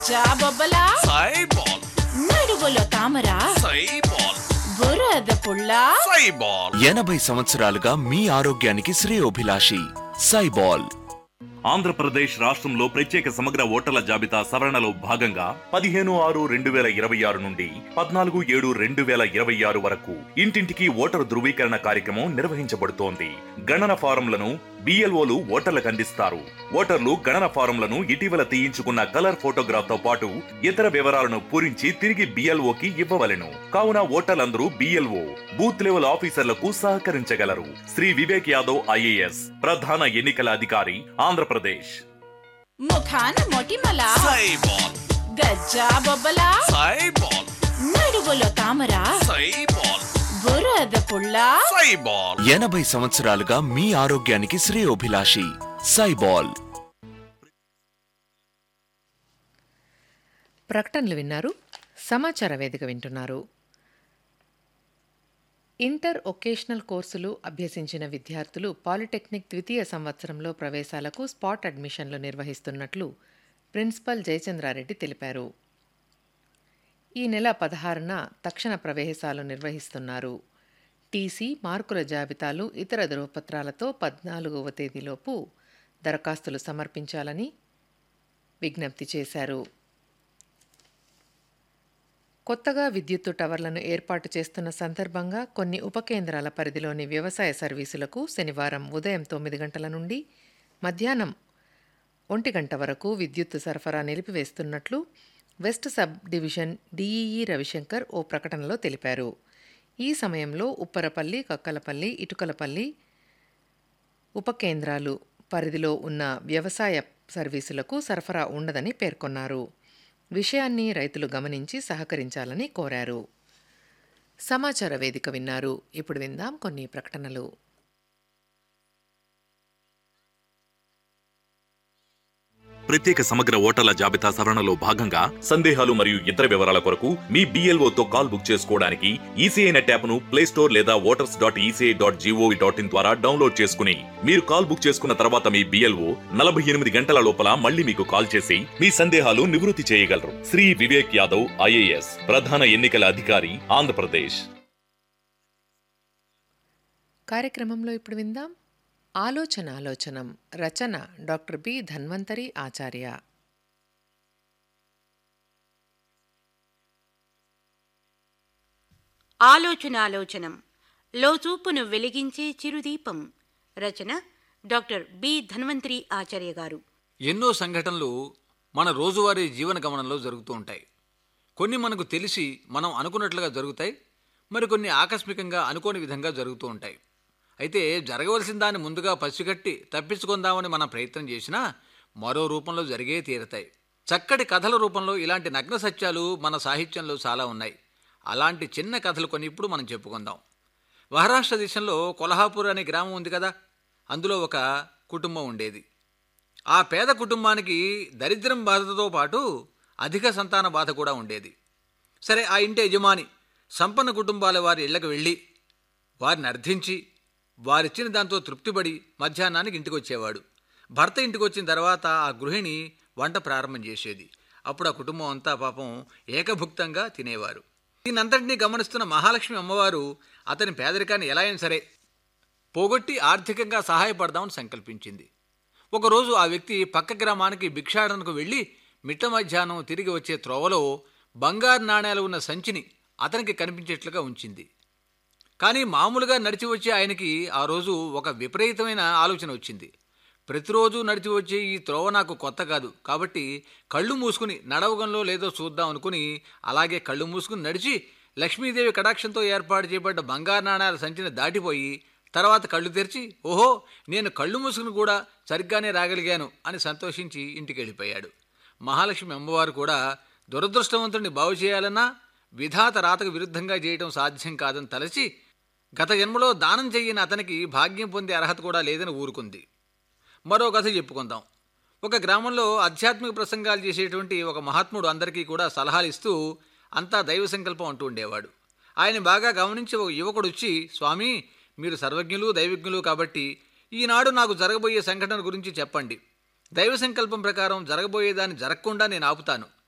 జాబొబ్బలా సైబాల్ నడువులో తామర సైబాల్ బురద పుల్ల సైబాల్ ఎనభై సంవత్సరాలుగా మీ ఆరోగ్యానికి శ్రేయోభిలాషి సైబాల్ ఆంధ్రప్రదేశ్ రాష్ట్రంలో ప్రత్యేక సమగ్ర ఓటర్ల జాబితా సవరణలో భాగంగా పదిహేను ఆరు రెండు వేల ఇరవై ఆరు నుండి పద్నాలుగు ఏడు రెండు వేల ఇరవై ఆరు వరకు ఇంటింటికి ఓటరు ధృవీకరణ కార్యక్రమం నిర్వహించబడుతోంది గణన ఫారంలను బిఎల్ఓలు ఓటర్లకు అందిస్తారు ఓటర్లు గణన ఫారంలను ఇటీవల తీయించుకున్న కలర్ ఫోటోగ్రాఫ్ తో పాటు ఇతర వివరాలను పూరించి తిరిగి బిఎల్ఓకి ఇవ్వవలెను కావున ఓటర్లందరూ బిఎల్ఓ బూత్ లెవెల్ ఆఫీసర్లకు సహకరించగలరు శ్రీ వివేక్ యాదవ్ ఐఏఎస్ ప్రధాన ఎన్నికల అధికారి ఆంధ్రప్రదేశ్ ముఖాన మొటిమల సైబాల్ గజ్జా బొబ్బలా సైబాల్ నడువులో తామర సైబాల్ బురద పుల్ల సైబాల్ ఎనభై సంవత్సరాలుగా మీ ఆరోగ్యానికి శ్రేయోభిలాషి సైబాల్ ప్రకటనలు విన్నారు సమాచార వేదిక వింటున్నారు ఇంటర్ ఒకేషనల్ కోర్సులు అభ్యసించిన విద్యార్థులు పాలిటెక్నిక్ ద్వితీయ సంవత్సరంలో ప్రవేశాలకు స్పాట్ అడ్మిషన్లు నిర్వహిస్తున్నట్లు ప్రిన్సిపల్ జయచంద్రారెడ్డి తెలిపారు ఈ నెల పదహారున తక్షణ ప్రవేశాలు నిర్వహిస్తున్నారు టీసీ మార్కుల జాబితాలు ఇతర ధృవపత్రాలతో పద్నాలుగవ తేదీలోపు దరఖాస్తులు సమర్పించాలని విజ్ఞప్తి చేశారు కొత్తగా విద్యుత్తు టవర్లను ఏర్పాటు చేస్తున్న సందర్భంగా కొన్ని ఉపకేంద్రాల పరిధిలోని వ్యవసాయ సర్వీసులకు శనివారం ఉదయం తొమ్మిది గంటల నుండి మధ్యాహ్నం ఒంటి గంట వరకు విద్యుత్తు సరఫరా నిలిపివేస్తున్నట్లు west sub division DEE Ravishankar ఓ ప్రకటనలో తెలిపారు ఈ సమయంలో ఉప్పరపల్లి కక్కలపల్లి ఇటుకలపల్లి ఉపకేంద్రాలు పరిధిలో ఉన్న వ్యవసాయ సర్వీసులకు సరఫరా ఉండదని పేర్కొన్నారు విషయాన్ని రైతులు గమనించి సహకరించాలని కోరారు సమాచార వేదిక విన్నారు ఇప్పుడు విందాం కొన్ని ప్రకటనలు ప్రత్యేక సమగ్ర ఓటర్ల జాబితా సవరణలో భాగంగా సందేహాలు మరియు ఇతర వివరాల కొరకు మీ BLO తో కాల్ బుక్ చేసుకోవడానికి ఈసీఐ నెట్ యాప్ ను ప్లే స్టోర్ లేదా voters dot ECI dot GOV dot in ద్వారా డౌన్లోడ్ చేసుకుని మీరు కాల్ బుక్ చేసుకున్న తర్వాత మీ బిఎల్ఓ నలభై ఎనిమిది గంటల లోపల మళ్ళీ మీకు కాల్ చేసి మీ సందేహాలు నివృత్తి చేయగలరు శ్రీ వివేక్ యాదవ్ ఐఏఎస్ ప్రధాన ఎన్నికల అధికారి ఆంధ్రప్రదేశ్ కార్యక్రమంలో ఇప్పుడు విందాం ఆలోచన ఆలోచనం రచన డాక్టర్ బి ధన్వంతరి ఆచార్య ఆలోచనాలోచనం లోచూపును వెలిగించే చిరుదీపం రచన డాక్టర్ బి ధన్వంతరి ఆచార్య గారు ఎన్నో సంఘటనలు మన రోజువారీ జీవన గమనంలో జరుగుతూ ఉంటాయి కొన్ని మనకు తెలిసి మనం అనుకున్నట్లుగా జరుగుతాయి మరికొన్ని ఆకస్మికంగా అనుకోని విధంగా జరుగుతూ ఉంటాయి అయితే జరగవలసిన దాన్ని ముందుగా పసిగట్టి తప్పించుకుందామని మనం ప్రయత్నం చేసినా మరో రూపంలో జరిగే తీరతాయి చక్కటి కథల రూపంలో ఇలాంటి నగ్న సత్యాలు మన సాహిత్యంలో చాలా ఉన్నాయి అలాంటి చిన్న కథలు కొన్ని ఇప్పుడు మనం చెప్పుకుందాం మహారాష్ట్ర దేశంలో కొల్హాపూర్ అనే గ్రామం ఉంది కదా అందులో ఒక కుటుంబం ఉండేది ఆ పేద కుటుంబానికి దరిద్రం బాధతో పాటు అధిక సంతాన బాధ కూడా ఉండేది సరే ఆ ఇంటి యజమాని సంపన్న కుటుంబాల వారి ఇళ్లకు వెళ్ళి వారిని అర్థించి వారిచ్చిన దాంతో తృప్తిపడి మధ్యాహ్నానికి ఇంటికి వచ్చేవాడు భర్త ఇంటికి వచ్చిన తర్వాత ఆ గృహిణి వంట ప్రారంభం చేసేది అప్పుడు ఆ కుటుంబం అంతా పాపం ఏకభుక్తంగా తినేవారు దీనంతటినీ గమనిస్తున్న మహాలక్ష్మి అమ్మవారు అతని పేదరికాన్ని ఎలా అయినా సరే పోగొట్టి ఆర్థికంగా సహాయపడదామని సంకల్పించింది ఒకరోజు ఆ వ్యక్తి పక్క గ్రామానికి భిక్షాటనకు వెళ్ళి మిట్ట మధ్యాహ్నం తిరిగి వచ్చే త్రోవలో బంగారు నాణేలు ఉన్న సంచిని అతనికి కనిపించేట్లుగా ఉంచింది కానీ మామూలుగా నడిచి వచ్చే ఆయనకి ఆ రోజు ఒక విపరీతమైన ఆలోచన వచ్చింది ప్రతిరోజు నడిచి వచ్చే ఈ త్రోవ నాకు కొత్త కాదు కాబట్టి కళ్ళు మూసుకుని నడవగంలో లేదో చూద్దాం అనుకుని అలాగే కళ్ళు మూసుకుని నడిచి లక్ష్మీదేవి కటాక్షంతో ఏర్పాటు చేయబడ్డ బంగారు నాణాల సంచిని దాటిపోయి తర్వాత కళ్ళు తెరిచి ఓహో నేను కళ్ళు మూసుకుని కూడా సరిగ్గానే రాగలిగాను అని సంతోషించి ఇంటికి వెళ్ళిపోయాడు మహాలక్ష్మి అమ్మవారు కూడా దురదృష్టవంతుడిని బాగు చేయాలన్నా విధాత రాతకు విరుద్ధంగా చేయడం సాధ్యం కాదని తలచి గత జన్మలో దానం చెయ్యని అతనికి భాగ్యం పొందే అర్హత కూడా లేదని ఊరుకుంది మరో కథ చెప్పుకుందాం ఒక గ్రామంలో ఆధ్యాత్మిక ప్రసంగాలు చేసేటువంటి ఒక మహాత్ముడు అందరికీ కూడా సలహాలు ఇస్తూ అంతా దైవ సంకల్పం అంటూ ఉండేవాడు ఆయన బాగా గమనించి ఒక యువకుడు వచ్చి స్వామి మీరు సర్వజ్ఞులు దైవజ్ఞులు కాబట్టి ఈనాడు నాకు జరగబోయే సంఘటన గురించి చెప్పండి దైవ సంకల్పం ప్రకారం జరగబోయేదాన్ని జరగకుండా నేను ఆపుతాను